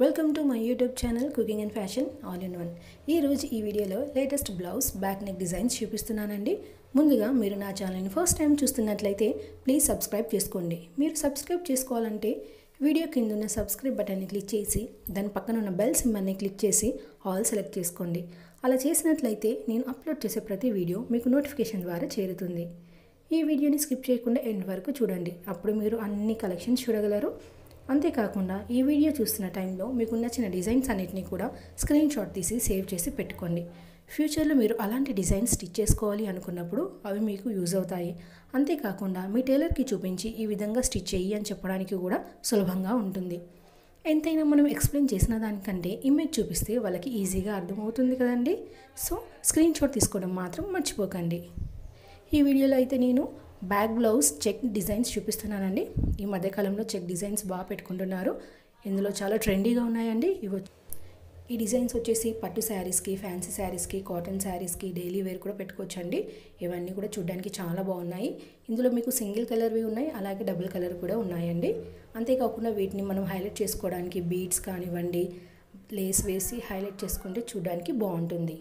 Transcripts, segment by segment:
welcome to my YouTube channel cooking and fashion all in one ఈరోజు ఈ వీడియోలో latest blouse back neck designs చూపిస్తున్నానండి ముందుగా మీరు నా ఛానల్ని ఫస్ట్ టైం చూస్తున్నట్లయితే ప్లీజ్ సబ్స్క్రైబ్ చేసుకోండి మీరు సబ్స్క్రైబ్ చేసుకోవాలంటే వీడియో కింద ఉన్న సబ్స్క్రైబ్ బటన్ని క్లిక్ చేసి దాని పక్కన ఉన్న బెల్ సింబల్ని క్లిక్ చేసి ఆల్ సెలెక్ట్ చేసుకోండి అలా చేసినట్లయితే నేను అప్లోడ్ చేసే ప్రతి వీడియో మీకు నోటిఫికేషన్ ద్వారా చేరుతుంది ఈ వీడియోని స్కిప్ చేయకుండా ఎండ్ వరకు చూడండి అప్పుడు మీరు అన్ని కలెక్షన్స్ చూడగలరు అంతేకాకుండా ఈ వీడియో చూస్తున్న టైంలో మీకు నచ్చిన డిజైన్స్ అన్నిటిని కూడా స్క్రీన్ షాట్ తీసి సేవ్ చేసి పెట్టుకోండి ఫ్యూచర్లో మీరు అలాంటి డిజైన్స్ స్టిచ్ చేసుకోవాలి అనుకున్నప్పుడు అవి మీకు యూజ్ అవుతాయి అంతేకాకుండా మీ టైలర్కి చూపించి ఈ విధంగా స్టిచ్ చెయ్యి అని చెప్పడానికి కూడా సులభంగా ఉంటుంది ఎంతైనా మనం ఎక్స్ప్లెయిన్ చేసిన దానికంటే ఇమేజ్ చూపిస్తే వాళ్ళకి ఈజీగా అర్థమవుతుంది కదండి సో స్క్రీన్ షాట్ తీసుకోవడం మాత్రం మర్చిపోకండి ఈ వీడియోలో అయితే నేను బ్యాక్ బ్లౌజ్ చెక్ డిజైన్స్ చూపిస్తున్నానండి ఈ మధ్యకాలంలో చెక్ డిజైన్స్ బాగా పెట్టుకుంటున్నారు ఇందులో చాలా ట్రెండీగా ఉన్నాయండి ఇవి ఈ డిజైన్స్ వచ్చేసి పట్టు శారీస్కి ఫ్యాన్సీ శారీస్కి కాటన్ శారీస్కి డైలీ వేర్ కూడా పెట్టుకోవచ్చండి ఇవన్నీ కూడా చూడడానికి చాలా బాగున్నాయి ఇందులో మీకు సింగిల్ కలర్వి ఉన్నాయి అలాగే డబుల్ కలర్ కూడా ఉన్నాయండి అంతేకాకుండా వీటిని మనం హైలైట్ చేసుకోవడానికి బీడ్స్ కానివ్వండి లేస్ వేసి హైలైట్ చేసుకుంటే చూడడానికి బాగుంటుంది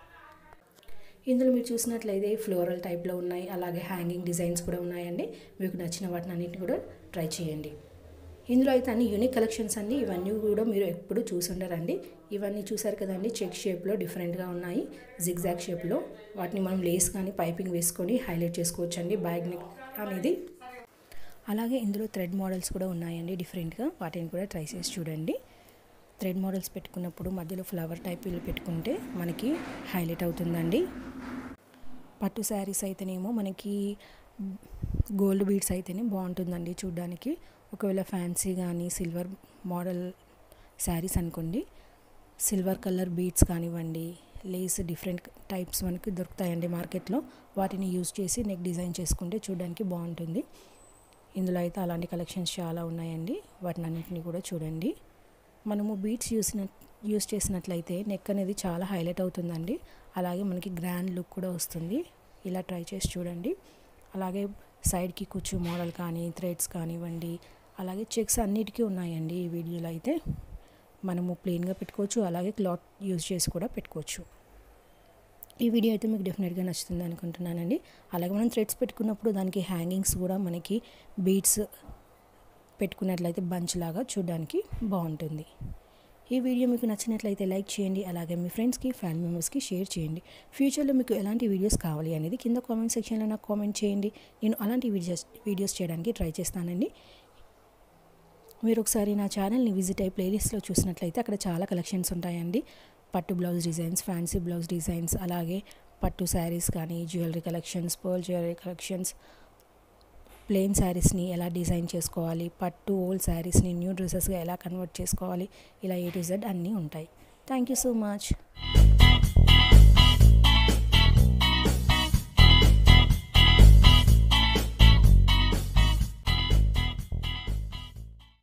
ఇందులో మీరు చూసినట్లయితే ఫ్లోరల్ టైప్లో ఉన్నాయి అలాగే హ్యాంగింగ్ డిజైన్స్ కూడా ఉన్నాయండి మీకు నచ్చిన వాటిని అన్నింటిని కూడా ట్రై చేయండి ఇందులో అయితే అన్ని యూనిక్ కలెక్షన్స్ అండి ఇవన్నీ కూడా మీరు ఎప్పుడు చూసుండరండి ఇవన్నీ చూసారు కదండి చెక్ షేప్లో డిఫరెంట్గా ఉన్నాయి జిగ్జాగ్ షేప్లో వాటిని మనం లేస్ కానీ పైపింగ్ వేసుకొని హైలైట్ చేసుకోవచ్చు అండి బ్యాగ్ నెక్ అనేది అలాగే ఇందులో థ్రెడ్ మోడల్స్ కూడా ఉన్నాయండి డిఫరెంట్గా వాటిని కూడా ట్రై చేసి చూడండి థ్రెడ్ మోడల్స్ పెట్టుకున్నప్పుడు మధ్యలో ఫ్లవర్ టైప్ పెట్టుకుంటే మనకి హైలైట్ అవుతుందండి పట్టు శారీస్ అయితేనేమో మనకి గోల్డ్ బీడ్స్ అయితేనే బాగుంటుందండి చూడ్డానికి ఒకవేళ ఫ్యాన్సీ కానీ సిల్వర్ మోడల్ శారీస్ అనుకోండి సిల్వర్ కలర్ బీడ్స్ కానివ్వండి లేస్ డిఫరెంట్ టైప్స్ మనకి దొరుకుతాయండి మార్కెట్లో వాటిని యూజ్ చేసి నెక్ డిజైన్ చేసుకుంటే చూడడానికి బాగుంటుంది ఇందులో అయితే అలాంటి కలెక్షన్స్ చాలా ఉన్నాయండి వాటిని అన్నింటినీ కూడా చూడండి మనము బీట్స్ యూసిన యూస్ చేసినట్లయితే నెక్ అనేది చాలా హైలైట్ అవుతుందండి అలాగే మనకి గ్రాండ్ లుక్ కూడా వస్తుంది ఇలా ట్రై చేసి చూడండి అలాగే సైడ్కి కూర్చు మోడల్ కానీ థ్రెడ్స్ కానివ్వండి అలాగే చెక్స్ అన్నిటికీ ఉన్నాయండి ఈ వీడియోలో అయితే మనము ప్లెయిన్గా పెట్టుకోవచ్చు అలాగే క్లాత్ యూజ్ చేసి కూడా పెట్టుకోవచ్చు ఈ వీడియో అయితే మీకు డెఫినెట్గా నచ్చుతుంది అనుకుంటున్నానండి అలాగే మనం థ్రెడ్స్ పెట్టుకున్నప్పుడు దానికి హ్యాంగింగ్స్ కూడా మనకి బీడ్స్ పెట్టుకున్నట్లయితే బంచ్ లాగా చూడడానికి బాగుంటుంది ఈ వీడియో మీకు నచ్చినట్లయితే లైక్ చేయండి అలాగే మీ ఫ్రెండ్స్కి ఫ్యామిలీ మెంబర్స్కి షేర్ చేయండి ఫ్యూచర్లో మీకు ఎలాంటి వీడియోస్ కావాలి అనేది కింద కామెంట్ సెక్షన్లో నాకు కామెంట్ చేయండి నేను అలాంటి వీడియోస్ వీడియోస్ చేయడానికి ట్రై చేస్తానండి మీరు ఒకసారి నా ఛానల్ని విజిట్ అయ్యి ప్లేలిస్ట్లో చూసినట్లయితే అక్కడ చాలా కలెక్షన్స్ ఉంటాయండి పట్టు blouse designs fancy blouse designs అలాగే పట్టు శారీస్ కానీ jewellery collections pearl jewellery collections plain శారీస్ని ఎలా డిజైన్ చేసుకోవాలి పట్టు ఓల్డ్ శారీస్ని న్యూ డ్రెస్సెస్గా ఎలా కన్వర్ట్ చేసుకోవాలి ఇలా ఏ టు జెడ్ అన్నీ ఉంటాయి థ్యాంక్ యూ సో మచ్